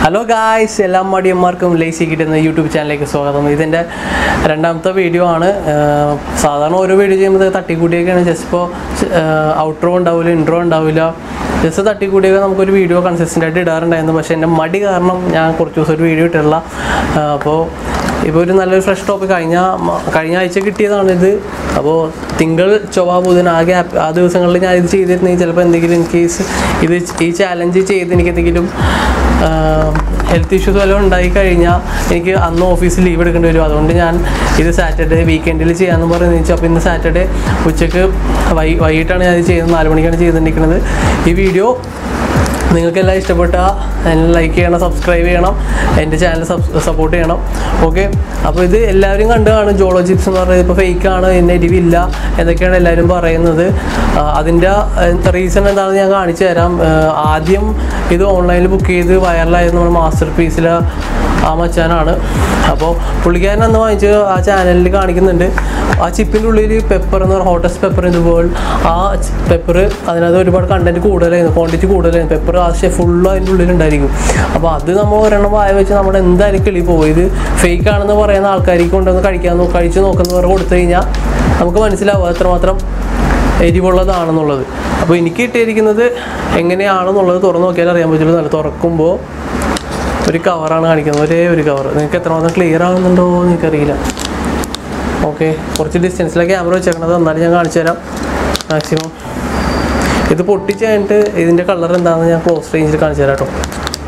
Hello guys എല്ലാ മടിയന്മാർക്കും lazy കിട്ടുന്ന YouTube ചാനലിലേക്ക് സ്വാഗതം ഇതിൻ്റെ രണ്ടാമത്തെ വീഡിയോ ആണ് ആഹ് സാധാരണ ഓരോ വീഡിയോ ചെയ്യുമ്പോൾ തട്ടിക്കൂട്ടിയൊക്കെയാണ് ജസ്റ്റ് ഇപ്പോൾ ഔട്ട്രോ ഉണ്ടാവില്ല ഇൻട്രോ ഉണ്ടാവില്ല ജസ്റ്റ് തട്ടിക്കൂട്ടിയൊക്കെ നമുക്കൊരു വീഡിയോ കൺസിസ്റ്റൻ്റ് ആയിട്ട് ഇടാറുണ്ടായിരുന്നു പക്ഷേ എൻ്റെ മടി കാരണം ഞാൻ കുറച്ച് ദിവസം ഒരു വീഡിയോ ഇട്ടില്ല അപ്പോൾ ഇപ്പോൾ ഒരു നല്ലൊരു ഫ്രഷ് ടോപ്പിക് കഴിഞ്ഞ മ- കഴിഞ്ഞ ആഴ്ച കിട്ടിയതാണ് ഇത് അപ്പോൾ തിങ്കൾ ചൊവ്വ ബുധൻ ആ ഗ്യാപ്പ് ആ ദിവസങ്ങളിൽ ഞാൻ ഇത് ചെയ്തിരുന്നെങ്കിൽ ചിലപ്പോൾ എന്തെങ്കിലും ഇൻ കേസ് ഇത് ഈ ചാലഞ്ച് ചെയ്ത് എനിക്ക് എന്തെങ്കിലും ഹെൽത്ത് ഇഷ്യൂസ് വല്ലതും ഉണ്ടായി കഴിഞ്ഞാൽ എനിക്ക് അന്ന് ഓഫീസിൽ ലീവ് എടുക്കേണ്ടി വരും അതുകൊണ്ട് ഞാൻ ഇത് സാറ്റർഡേ വീക്കെൻഡിൽ ചെയ്യാമെന്ന് പറഞ്ഞ് വെച്ചു അപ്പോൾ ഇന്ന് സാറ്റർഡേ ഉച്ചയ്ക്ക് വൈ വൈകിട്ടാണ് ഞാൻ ഇത് ചെയ്യുന്നത് നാല് മണിക്കാണ് ചെയ്തിരിക്കുന്നത് ഈ വീഡിയോ നിങ്ങൾക്ക് എല്ലാം ഇഷ്ടപ്പെട്ട എന്നെ ലൈക്ക് ചെയ്യണം സബ്സ്ക്രൈബ് ചെയ്യണം എൻ്റെ ചാനൽ സപ്പോർട്ട് ചെയ്യണം ഓക്കെ അപ്പോൾ ഇത് എല്ലാവരും കണ്ടു കാണും ജോളോ ചിപ്സ് എന്ന് പറയുന്നത് ഇപ്പോൾ ഫേക്കാണ് നെഗറ്റീവില്ല എന്നൊക്കെയാണ് എല്ലാവരും പറയുന്നത് ആ, അതിൻ്റെ റീസൺ എന്താണെന്ന് ഞാൻ കാണിച്ചു തരാം ആ, ആദ്യം ഇത് ഓൺലൈനിൽ ബുക്ക് ചെയ്ത് വൈറലായത് നമ്മുടെ മാസ്റ്റർ പീസിൽ ആ മച്ചാനാണ് അപ്പോൾ പുള്ളിക്കാരൻ അന്ന് വാങ്ങിച്ച് ആ ചാനലിൽ കാണിക്കുന്നുണ്ട് ആ ചിപ്പിൻ്റെ ഉള്ളിൽ പെപ്പർ എന്ന് പറഞ്ഞാൽ hottest pepper in the world ആ പെപ്പർ അതിനകത്ത് ഒരുപാട് കണ്ടന്റ് കൂടുതലായിരുന്നു ക്വാണ്ടിറ്റി കൂടുതലായിരുന്നു പെപ്പർ ആശയം ഫുള്ള് അതിൻ്റെ ഉള്ളിലുണ്ടായിരിക്കും അപ്പോൾ അത് നമ്മൾ ഒരെണ്ണം വായ വെച്ച് നമ്മുടെ എന്തായാലും കിളി പോകും ഇത് ഫേക്ക് ആണെന്ന് പറയുന്ന ആൾക്കാർക്ക് കൊണ്ടുവന്ന് കഴിക്കാൻ നോ- കഴിച്ച് നോക്കുന്നവർ കൊടുത്തു കഴിഞ്ഞാൽ നമുക്ക് മനസ്സിലാവും എത്രമാത്രം എരിവുള്ളതാണെന്നുള്ളത് അപ്പോൾ എനിക്ക് കിട്ടിയിരിക്കുന്നത് എങ്ങനെയാണെന്നുള്ളത് തുറന്നു നോക്കിയാൽ അറിയാൻ പറ്റുള്ളൂ നല്ല തുറക്കുമ്പോൾ ഒരു കവറാണ് കാണിക്കുന്നത് ഒരേ ഒരു കവർ നിങ്ങൾക്ക് എത്രമാത്രം ക്ലിയർ ആകുന്നുണ്ടോ എന്ന് എനിക്കറിയില്ല ഓക്കെ കുറച്ച് ഡിസ്റ്റൻസിലെ ക്യാമറ വെച്ചേക്കണത് എന്നാലും ഞാൻ കാണിച്ചു തരാം മാക്സിമം ഇത് പൊട്ടിച്ച് കഴിഞ്ഞിട്ട് ഇതിൻ്റെ കളർ എന്താണെന്ന് ഞാൻ ക്ലോസ് റേഞ്ചിൽ കാണിച്ചു തരാം കേട്ടോ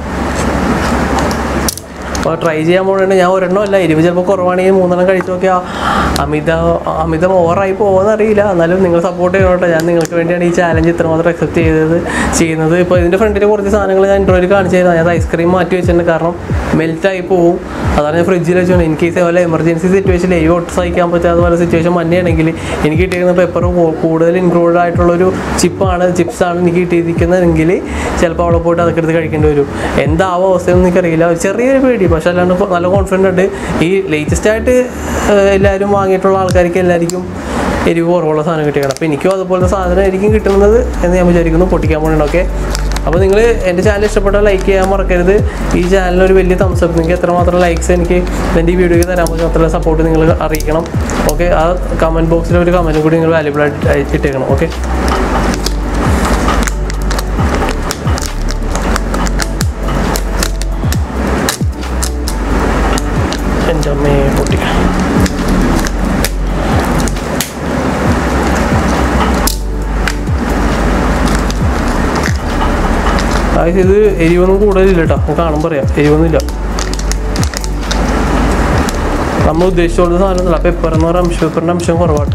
അപ്പോൾ ട്രൈ ചെയ്യാൻ പോകുന്നുണ്ട് ഞാൻ ഒരെണ്ണം അല്ല എരിവ് ചിലപ്പോൾ കുറവാണെങ്കിൽ മൂന്നെണ്ണം കഴിച്ചു നോക്കിയാൽ അമിത അമിതം ഓവറായി പോകുമെന്ന് അറിയില്ല എന്നാലും നിങ്ങൾ സപ്പോർട്ട് ചെയ്യണോട്ടെ ഞാൻ നിങ്ങൾക്ക് വേണ്ടിയാണ് ഈ ചാലഞ്ച് ഇത്രമാത്രം അക്സെപ്റ്റ് ചെയ്തത് ചെയ്യുന്നത് ഇപ്പോൾ ഇതിൻ്റെ ഫ്രണ്ടിൽ കുറച്ച് സാധനങ്ങൾ ഞാൻ ഇൻട്രോയിൽ കാണിച്ചു തരാം ഞാൻ ഐസ്ക്രീം മാറ്റി വെച്ചിട്ടുണ്ട് കാരണം മെൽറ്റായി പോകും അതാണ് ഞാൻ ഫ്രിഡ്ജിൽ വെച്ചോണ്ട് ഇൻ കേസ് അതുപോലെ എമർജൻസി സിറ്റുവേഷനിൽ ഈ ഒട്ട് സഹിക്കാൻ പറ്റാത്ത പോലെ സിറ്റുവേഷൻ മഞ്ഞയാണെങ്കിൽ എനിക്ക് കിട്ടിയിരിക്കുന്ന പെപ്പർ കൂടുതൽ ഇൻക്ലൂഡഡ് ആയിട്ടുള്ളൊരു ചിപ്പാണ് ചിപ്സാണ് എനിക്ക് കിട്ടിയിരിക്കുന്നതെങ്കിൽ ചിലപ്പോൾ അവിടെ പോയിട്ട് അതൊക്കെ എടുത്ത് കഴിക്കേണ്ടി വരും എന്താവോ അവസ്ഥയൊന്നും എനിക്കറിയില്ല ഒരു ചെറിയൊരു പേടി പക്ഷെ അല്ലാണ്ട് ഇപ്പൊ നല്ല കോൺഫിഡൻ്റ് ഉണ്ട് ഈ ലേറ്റസ്റ്റ് ആയിട്ട് ഏഹ്, എല്ലാവരും വാങ്ങിയിട്ടുള്ള ആൾക്കാർക്ക് എല്ലാവർക്കും എരിവ് കുറവുള്ള സാധനം കിട്ടിയാണ് അപ്പോൾ എനിക്കും അതുപോലത്തെ സാധനം ആയിരിക്കും കിട്ടുന്നത് എന്ന് ഞാൻ വിചാരിക്കുന്നു പൊട്ടിക്കാൻ പോകണം ഓക്കെ അപ്പോൾ നിങ്ങൾ എൻ്റെ ചാനൽ ഇഷ്ടപ്പെട്ടാൽ ലൈക്ക് ചെയ്യാൻ മറക്കരുത് ഈ ചാനലിന് ഒരു വലിയ തംസപ്പ് നിങ്ങൾക്ക് എത്രമാത്രം ലൈക്സ് എനിക്ക് എൻ്റെ ഈ വീഡിയോയ്ക്ക് തരാൻ പറ്റും അത്ര സപ്പോർട്ട് നിങ്ങൾ അറിയിക്കണം ഓക്കെ ആ കമൻറ്റ് ബോക്സിൽ ഒരു കമൻറ്റും കൂടി നിങ്ങൾ വാല്യുബിൾ ആയിട്ട് ഇട്ടേക്കണം ഓക്കെ എൻ്റെ അമ്മയെ പൊട്ടി അതായത് ഇത് എരിവൊന്നും കൂടുതലില്ല കേട്ടോ നമുക്ക് കാണുമ്പോൾ അറിയാം എരിവൊന്നുമില്ല നമ്മൾ ഉദ്ദേശിച്ചുള്ള സാധനമൊന്നുമില്ല പെപ്പർ എന്ന് പറഞ്ഞാൽ അംശം പെപ്പറിൻ്റെ അംശം കുറവാണ്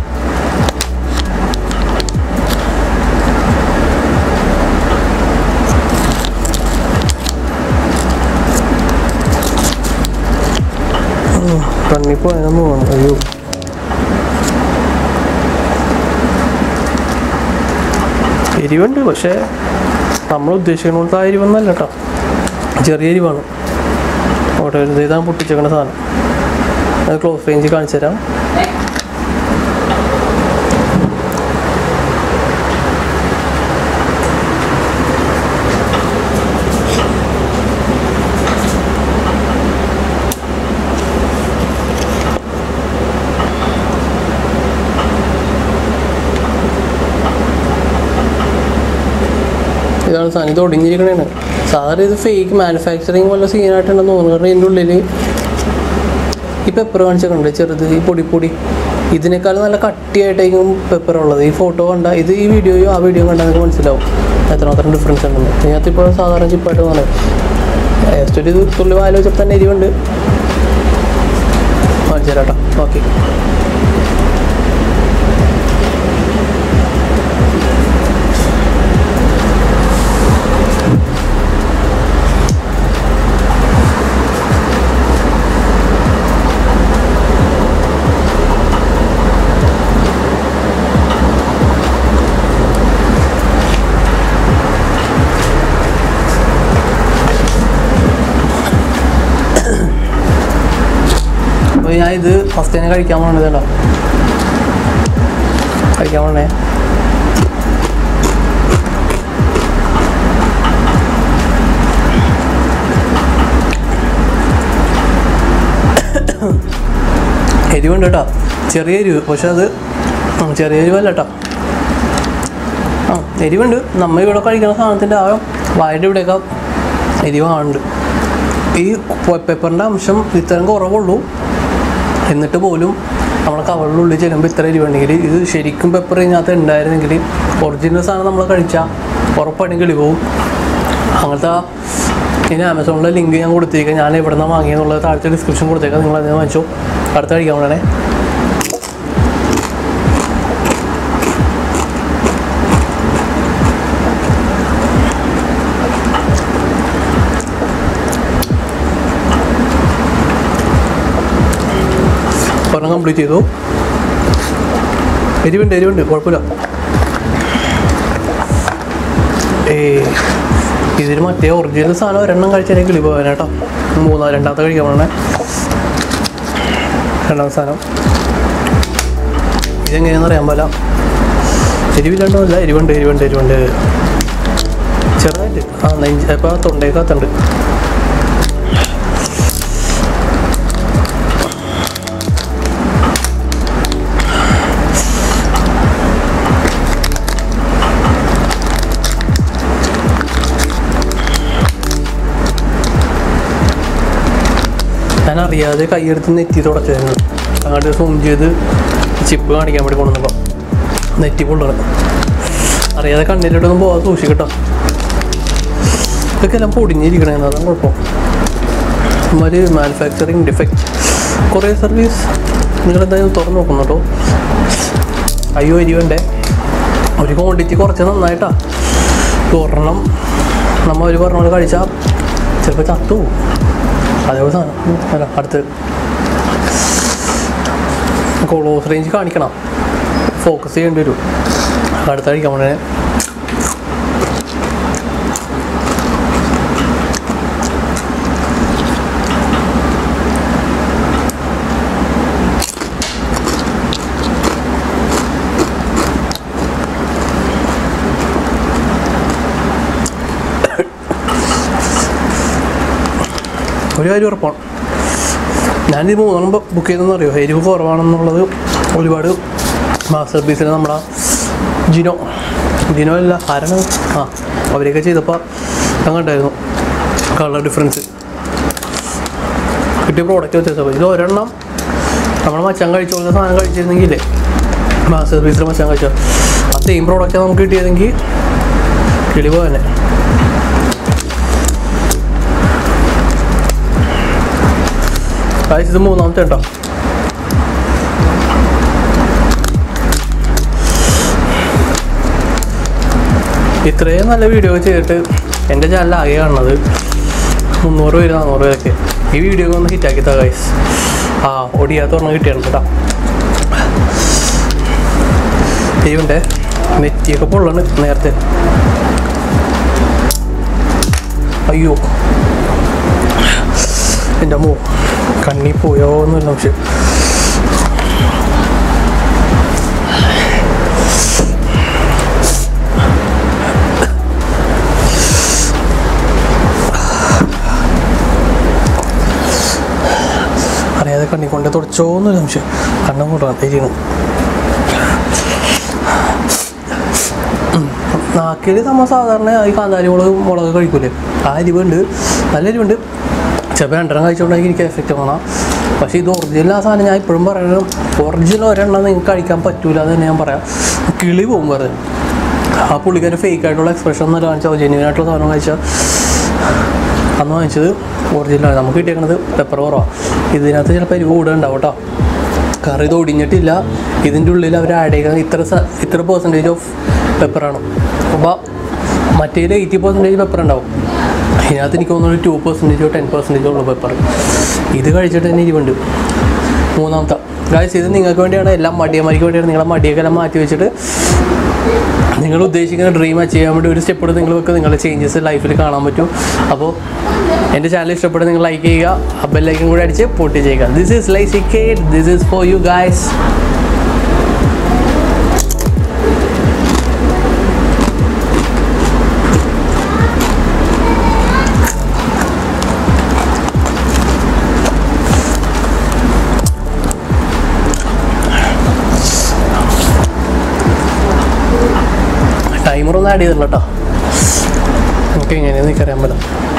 കണ്ണി പോയെന്ന് തോന്നുന്നു അയ്യോ എരിവുണ്ട് പക്ഷേ നമ്മൾ ഉദ്ദേശിക്കുന്ന പോലത്തെ ആ എരിവൊന്നല്ല കേട്ടോ ചെറിയ എരിവാണ് അവിടെ ഒരു ഇതാണ് പൊട്ടിച്ചേക്കണ സാധനം അത് ക്ലോസ് റേഞ്ചിൽ കാണിച്ചു തരാം ഇതാണ് സാധനം ഇത് ഒടിഞ്ഞിരിക്കണേണ് സാധാരണ ഇത് ഫേക്ക് മാനുഫാക്ചറിങ് വല്ല സീനായിട്ടുണ്ടെന്ന് തോന്നുന്നു കാരണം ഇതിൻ്റെ ഉള്ളിൽ ഈ പെപ്പർ കാണിച്ചിട്ടുണ്ട് ചെറുത് ഈ പൊടി പൊടി ഇതിനേക്കാളും നല്ല കട്ടിയായിട്ടായിരിക്കും പെപ്പർ ഉള്ളത് ഈ ഫോട്ടോ കണ്ട ഇത് ഈ വീഡിയോയോ ആ വീഡിയോ കണ്ടാൽ നിങ്ങൾക്ക് മനസ്സിലാവും എത്രമാത്രം ഡിഫറൻസ് ഉണ്ടെന്ന് ഇതിനകത്ത് ഇപ്പോൾ സാധാരണ ചിപ്പായിട്ട് തോന്നുന്നത് ജസ്റ്റ് ഒരു ഇത് തുള്ളി വായിൽ വെച്ചപ്പോൾ തന്നെ എരിവുണ്ട് കാണിച്ചു തരാം കേട്ടോ ഓക്കെ അപ്പോൾ ഞാൻ ഇത് ഫസ്റ്റ് തന്നെ കഴിക്കാൻ പോകണത് കേട്ടോ കഴിക്കാൻ പോണേ എരിവുണ്ട് കേട്ടോ ചെറിയ എരിവ് പക്ഷെ അത് ഉം, ചെറിയ എരിവല്ല കേട്ടോ ആ എരിവുണ്ട് നമ്മ ഇവിടെ കഴിക്കുന്ന സാധനത്തിൻ്റെ ആ വായുടെ ഇവിടെയൊക്കെ എരിവാണുണ്ട് ഈ പെപ്പറിൻ്റെ അംശം ഇത്രയും കുറവുള്ളൂ എന്നിട്ട് പോലും നമ്മളെ കവളിനുള്ളിൽ ചെല്ലുമ്പോൾ ഇത്ര എരിവുണ്ടെങ്കിൽ ഇത് ശരിക്കും പെപ്പർ ഇതിനകത്ത് ഉണ്ടായിരുന്നെങ്കിൽ ഒറിജിനൽ സാധനം നമ്മൾ കഴിച്ചാൽ ഉറപ്പായിട്ടും കിളി പോവും അങ്ങനത്തെ ആ ഇനി ആമസോണിലെ ലിങ്ക് ഞാൻ കൊടുത്തേക്കാം ഞാൻ എവിടെ നിന്നാണ് വാങ്ങിയെന്നുള്ളത് താഴത്തെ ഡിസ്ക്രിപ്ഷൻ കൊടുത്തേക്കാം നിങ്ങൾ അതിനെ വാങ്ങിച്ചോ അടുത്ത കഴിക്കാൻ വേണേ ഒരെണ്ണം കംപ്ലീറ്റ് ചെയ്തു എരിവുണ്ട് എരിവുണ്ട് കുഴപ്പമില്ല ഏ ഇതിന് മറ്റേ ഒറിജിനൽ സാധനം ഒരെണ്ണം കഴിച്ചാലേ കിളി പോകാൻ കേട്ടോ മൂന്നാ രണ്ടാമത്തെ കഴിക്കാൻ പോകണേ രണ്ടാമത്തെ സാധനം ഇതെങ്ങനെയാണെന്ന് അറിയാൻ പാല എരിവില്ലാണ്ടല്ല എരിവുണ്ട് എരിവുണ്ട് എരിവുണ്ട് ചെറുതായിട്ട് ആ നെഞ്ച് ഇപ്പോൾ തൊണ്ടേക്കകത്തുണ്ട് ഞാൻ അറിയാതെ കൈയെടുത്ത് നെറ്റി തുടച്ചായിരുന്നു അങ്ങോട്ട് സൂം ചെയ്ത് ചിപ്പ് കാണിക്കാൻ വേണ്ടി കൊണ്ടുവന്നപ്പോൾ നെറ്റി കൊണ്ടുവരണം അറിയാതെ കണ്ണിലോട്ടൊന്നും പോകാതെ സൂക്ഷിക്കട്ടോ ഇതൊക്കെ എല്ലാം പൊടിഞ്ഞിരിക്കണേ അതാണ് കുഴപ്പം ഒരു മാനുഫാക്ചറിങ് ഡിഫക്റ്റ് കുറേ സർവീസ് നിങ്ങളെന്തായാലും തുറന്ന് നോക്കുന്നു കേട്ടോ അയ്യോ എരിവണ്ടേ ഒരു ക്വാണ്ടിറ്റി കുറച്ച് നന്നായിട്ടാ ഒരെണ്ണം നമ്മൾ ഒരു പറഞ്ഞ പോലെ കഴിച്ചാൽ ചിലപ്പോൾ ചത്തു പോകും അതേപോലെ സാധനം അല്ല അടുത്ത് ക്ലോസ് റേഞ്ച് കാണിക്കണം ഫോക്കസ് ചെയ്യേണ്ടി വരും അടുത്ത കഴിക്കാൻ പോണേ ഒരു കാര്യം ഉറപ്പാണ് ഞാനിത് മൂന്നെണ്ണം ബുക്ക് ചെയ്തെന്ന് അറിയോ എരിവ് കുറവാണെന്നുള്ളത് ഒരുപാട് മാസ്റ്റർ പീസിൽ നമ്മുടെ ജിനോ ജിനോ അല്ല ആരാണ് ആ അവരെയൊക്കെ ചെയ്തപ്പോൾ ഞാൻ കണ്ടായിരുന്നു കളർ ഡിഫറൻസ് കിട്ടിയ പ്രോഡക്റ്റ് വ്യത്യാസം ഇത് ഒരെണ്ണം നമ്മുടെ മച്ചാൻ കഴിച്ച പോലത്തെ സാധനം കഴിച്ചിരുന്നെങ്കിലേ മാസ്റ്റർ പീസിൽ മച്ചാൻ കഴിച്ച ആ സെയിം പ്രോഡക്റ്റ് നമുക്ക് കിട്ടിയതെങ്കിൽ കിളി പോകാനെ ഗായ്സ് ഇത് മൂന്നാമത്തെ കേട്ടോ ഇത്രയും നല്ല വീഡിയോ ചെയ്തിട്ട് എൻ്റെ ചാനൽ ആകെ കാണുന്നത് മുന്നൂറ് പേര് നാന്നൂറ് പേരൊക്കെ ഈ വീഡിയോ ഒന്ന് ഹിറ്റാക്കി താ ഗൈസ് ആ ഒടിയാത്ത ഒരെണ്ണം കിട്ടിയിട്ടുണ്ട് കേട്ടോ ദൈവൻ്റെ നെറ്റിയൊക്കെ പൊള്ളണ് നേരത്തെ അയ്യോ എൻ്റെ അമ്മോ കണ്ണി പോയോ എന്നല്ല പക്ഷെ അറിയാതെ കണ്ണി കൊണ്ട് തുടച്ചോ എന്നൊരു സംശയം കണ്ണും കൊണ്ടാണ് തിരിയണം നാക്കിൽ നമ്മൾ സാധാരണ ഈ കാന്താരി മുളക് മുളക് കഴിക്കൂലേ ആ എരിവുണ്ട് നല്ല എരിവുണ്ട് ചിലപ്പോൾ രണ്ടെണ്ണം കഴിച്ചുകൊണ്ടെങ്കിൽ എനിക്ക് എഫക്റ്റ് വേണം പക്ഷേ ഇത് ഒറിജിനൽ ആ സാധനം ഞാൻ ഇപ്പോഴും പറയുന്നത് ഒറിജിനൽ ഒരെണ്ണം നിങ്ങൾക്ക് കഴിക്കാൻ പറ്റൂല എന്ന് തന്നെ ഞാൻ പറയാം കിളി പോകും പറഞ്ഞു ആ പുള്ളിക്കാരൻ ഫേക്ക് ആയിട്ടുള്ള എക്സ്പ്രഷൻ ഒന്നും കാണിച്ചാൽ ജെന്യൂൻ ആയിട്ടുള്ള സാധനം കഴിച്ചാൽ അന്ന് വാങ്ങിച്ചത് ഒറിജിനലാണ് നമുക്ക് കിട്ടിയേക്കുന്നത് പെപ്പർ കുറവാണ് ഇതിനകത്ത് ചിലപ്പോൾ എരിവ് കൂടുതൽ ഉണ്ടാവും കേട്ടോ കറി ഇത് ഒടിഞ്ഞിട്ടില്ല ഇതിൻ്റെ ഉള്ളിൽ അവർ ആഡ് ചെയ്യുന്നത് ഇത്ര സ- ഇത്ര പെർസെൻറ്റേജ് ഓഫ് പെപ്പറാണ് അപ്പോൾ മറ്റേതിൽ എയ്റ്റി പെർസെൻറ്റേജ് പെപ്പർ ഉണ്ടാവും ഇതിനകത്ത് എനിക്ക് തോന്നുന്നു ടു പെർസെൻറ്റേജോ ടെൻ പെർസെൻറ്റേജോ ഉള്ളൂ പെപ്പർ ഇത് കഴിച്ചിട്ട് തന്നെ എരിവുണ്ട് മൂന്നാമത്തെ ഗായ്സ് ഇത് നിങ്ങൾക്ക് വേണ്ടിയാണ് എല്ലാം മടിയന്മാർക്ക് വേണ്ടിയാണ് നിങ്ങളെ മടിയൊക്കെ എല്ലാം മാറ്റി വെച്ചിട്ട് നിങ്ങൾ ഉദ്ദേശിക്കുന്ന ഡ്രീം അച്ചീവ് ചെയ്യാൻ വേണ്ടി ഒരു സ്റ്റെപ്പ് എടുത്ത് നിങ്ങൾക്ക് നിങ്ങളുടെ ചേഞ്ചസ് ലൈഫിൽ കാണാൻ പറ്റും അപ്പോൾ എൻ്റെ ചാനൽ ഇഷ്ടപ്പെട്ട് നിങ്ങൾ ലൈക്ക് ചെയ്യുക ആ ബെല്ലൈക്കും കൂടി അടിച്ച് പൊട്ടി ചെയ്യുക this is lazy Kate this is for you guys ഒന്ന് ആഡ് ചെയ്തിട്ടുണ്ട് കേട്ടോ നമുക്ക് എങ്ങനെയാണെന്ന് എനിക്കറിയാൻ പറ്റില്ല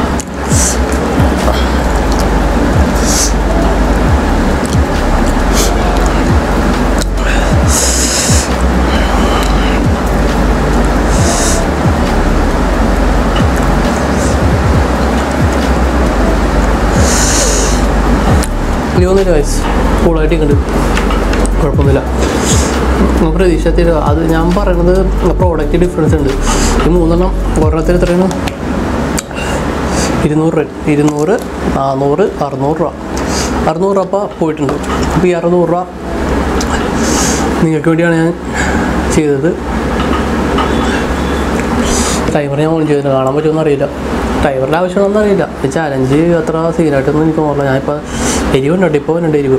ഇരുപത്തൊന്നര വയസ്സ് കൂളായിട്ട് ഉണ്ട് കുഴപ്പമൊന്നുമില്ല നമുക്ക് പ്രതീക്ഷത്തിൽ അത് ഞാൻ പറയുന്നത് പ്രോഡക്റ്റ് ഡിഫറൻസ് ഉണ്ട് ഈ മൂന്നെണ്ണം ഒരെണ്ണത്തിന് എത്രയാണ് ഇരുന്നൂറ് രൂപ ഇരുന്നൂറ് നാനൂറ് അറുന്നൂറ് രൂപ അറുന്നൂറ് രൂപ അപ്പോൾ പോയിട്ടുണ്ട് അപ്പോൾ ഈ അറുന്നൂറ് രൂപ നിങ്ങൾക്ക് വേണ്ടിയാണ് ഞാൻ ചെയ്തത് ഡ്രൈവർ ഞാൻ ഓൺ ചെയ്തില്ല കാണാൻ പറ്റുമെന്ന് അറിയില്ല ഡ്രൈവറിൻ്റെ ആവശ്യമാണെന്ന് അറിയില്ല ഈ ചാലഞ്ച് അത്ര സീനായിട്ടൊന്നും എനിക്ക് ഓർമ്മ ഞാനിപ്പോൾ എരിവുണ്ട് ഇപ്പോൾ ഉണ്ട് എരിവ്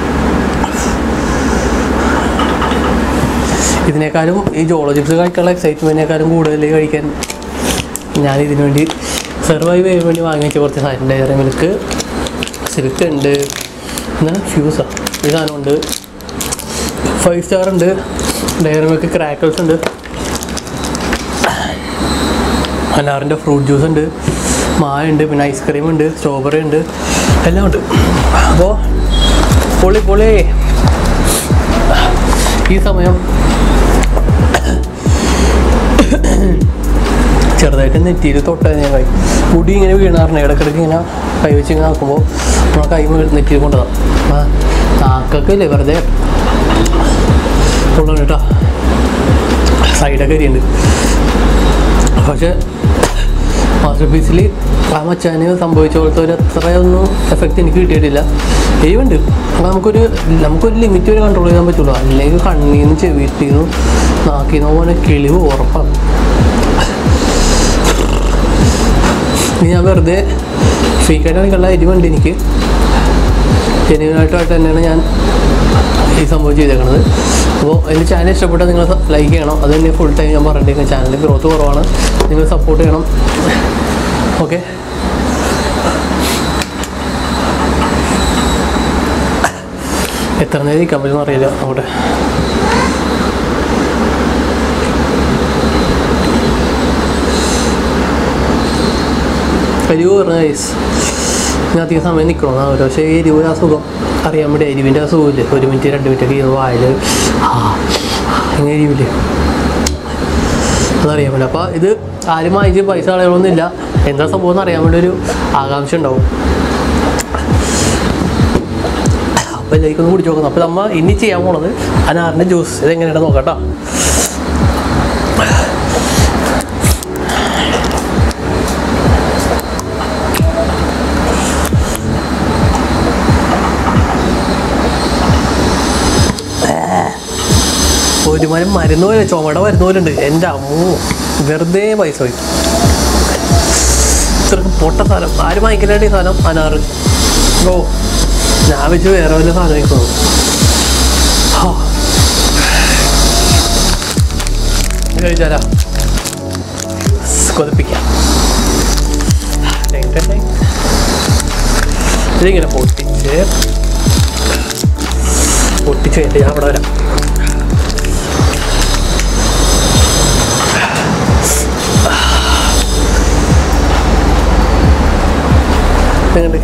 ഇതിനേക്കാളും ഈ ജോളോ ചിപ്സ് കഴിക്കാനുള്ള എക്സൈറ്റ്മെൻറ്റിനേക്കാളും കൂടുതൽ കഴിക്കാൻ ഞാൻ ഇതിനു വേണ്ടി സർവൈവ് ചെയ്യാൻ വേണ്ടി വാങ്ങി വെച്ച കുറച്ച് സാധനം ഡയറി മിൽക്ക് സിൽക്ക് ഉണ്ട് എന്താണ് ഫ്യൂസാ ഈ സാധനമുണ്ട് ഫൈവ് സ്റ്റാർ ഉണ്ട് ഡയറി മിൽക്ക് ക്രാക്കൽസ് ഉണ്ട് അനാറിൻ്റെ ഫ്രൂട്ട് ജ്യൂസ് ഉണ്ട് മായ ഉണ്ട് പിന്നെ ഐസ്ക്രീം ഉണ്ട് സ്ട്രോബെറി ഉണ്ട് എല്ലാം ഉണ്ട് അപ്പോൾ പൊളി പൊളി ഈ സമയം ചെറുതായിട്ട് നെറ്റിയിൽ തൊട്ടത് ഞാൻ കൈ മുടി ഇങ്ങനെ വീണാറിന് ഇടയ്ക്കിടയ്ക്ക് ഇങ്ങനെ കൈ വെച്ച് ഇങ്ങനെ നോക്കുമ്പോൾ നമ്മളെ കൈ നെറ്റിയിൽ കൊണ്ടതാണ് ആ നാക്കൊക്കെ ഇല്ലേ വെറുതെ കൊള്ളണം കേട്ടോ സൈഡൊക്കെ എരിയുണ്ട് പക്ഷെ മാസ്റ്റർ പീസിൽ ആ മച്ചാന് സംഭവിച്ച പോലത്തെ ഒരു അത്രയൊന്നും എഫക്റ്റ് എനിക്ക് കിട്ടിയിട്ടില്ല എരിവുണ്ട് അപ്പോൾ നമുക്കൊരു നമുക്കൊരു ലിമിറ്റ് വരെ കൺട്രോൾ ചെയ്യാൻ പറ്റുള്ളൂ അല്ലെങ്കിൽ കണ്ണീന്ന് ചെവിട്ടീന്ന് നാക്കിന്ന് പോലെ കിളിവ് ഉറപ്പാണ് ഇനി ഞാൻ വെറുതെ ഫേക്കായിട്ട് എനിക്കുള്ള എരിവുണ്ട് എനിക്ക് ജെന്യൂനായിട്ടുമായിട്ട് തന്നെയാണ് ഞാൻ ഈ സംഭവം ചെയ്തേക്കണത് അപ്പോൾ എൻ്റെ ചാനൽ ഇഷ്ടപ്പെട്ടാൽ നിങ്ങൾ ലൈക്ക് ചെയ്യണം അത് തന്നെ ഫുൾ ടൈം ഞാൻ പറഞ്ഞിരിക്കുന്നത് ചാനലിൽ ഗ്രോത്ത് കുറവാണ് നിങ്ങൾ സപ്പോർട്ട് ചെയ്യണം ഓക്കെ എത്ര നേരം ഇരിക്കാൻ പറ്റുമെന്ന് അറിയില്ല അവിടെ എരിവ് പറഞ്ഞ ഐസ് ഞാൻ അധികം സമയം നിൽക്കണം ഓരോ പക്ഷേ എരിവ് അസുഖം അറിയാൻ വേണ്ടി എരിവിൻ്റെ അസുഖമില്ലേ ഒരു മിനിറ്റ് രണ്ട് മിനിറ്റ് ഒക്കെ ചെയ്യുന്ന വായിൽ ആ ഇങ്ങനെ എരിവില്ലേ അതറിയാൻ പറ്റില്ല അപ്പോൾ ഇത് ആരും വാങ്ങിച്ച് പൈസ കളയണമെന്നില്ല എന്താ സംഭവം എന്ന് അറിയാൻ വേണ്ടി ഒരു ആകാംക്ഷ ഉണ്ടാവും അപ്പോൾ ഇതിലേക്ക് ഒന്ന് കുടിച്ച് നോക്കുന്നു അപ്പോൾ നമ്മൾ ഇനി ചെയ്യാൻ പോണത് അനാറിൻ്റെ ജ്യൂസ് ഇതെങ്ങനെയാണ് നോക്കാം കേട്ടോ ഒരു മരം മരുന്ന് പോലെ ചുമട മരുന്ന് പോലെ ഉണ്ട് എൻ്റെ അമ്മൂ വെറുതെ പൈസ പോയി ഇത്രക്ക് പൊട്ട സാധനം ആരും വാങ്ങിക്കലായിട്ട് ഈ സാധനം അനാറ് ഓ ഞാൻ വെച്ച് വേറെ വല്ല സാധനം കഴിക്കുന്നു കഴിച്ചാലാ കൊതിപ്പിക്കാം ടെങ് ടെങ് ടെങ്. ഇതിങ്ങനെ പൊട്ടിച്ച് പൊട്ടിച്ച് കഴിഞ്ഞിട്ട് ഞാൻ അവിടെ വരാം എങ്ങണ്ട്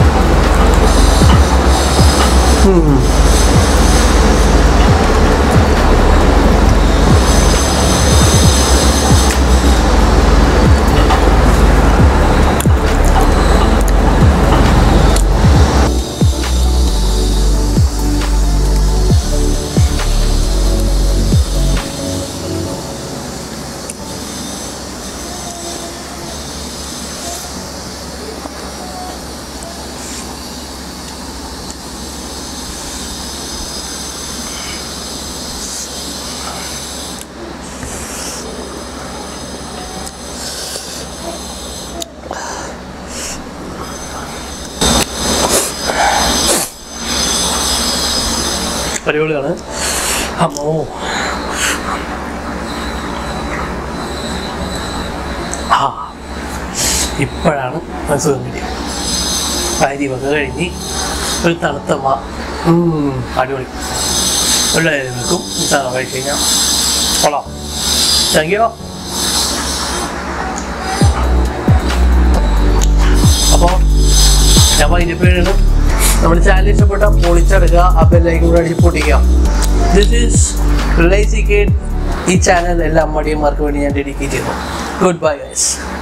അടിപൊളിയാണ് അമ്മോ ആ ഇപ്പോഴാണ് അസുഖം കിട്ടിയത് കാര്യമൊക്കെ കഴിഞ്ഞ് ഒരു തണുത്ത മാ ഉം, അടിപൊളി എല്ലാവർക്കും സാധനം കഴിച്ച് കഴിഞ്ഞാൽ കൊള്ളാം താങ്ക് യു ഞാൻ വൈകിട്ട് നമ്മുടെ ചാനൽ ഇഷ്ടപ്പെട്ട പൊളിച്ചെടുക്കുക ആ ബെല്ലൈക്കും കൂടെ അടിച്ച് പൊട്ടിക്കുക ദിസ് ഈസ് ലൈസി കേട്ട് ഈ ചാനൽ എല്ലാ അമ്മടിയന്മാർക്ക് വേണ്ടി ഞാൻ ഡെഡിക്കേറ്റ് ചെയ്യുന്നു ഗുഡ് ബൈ ഗൈസ്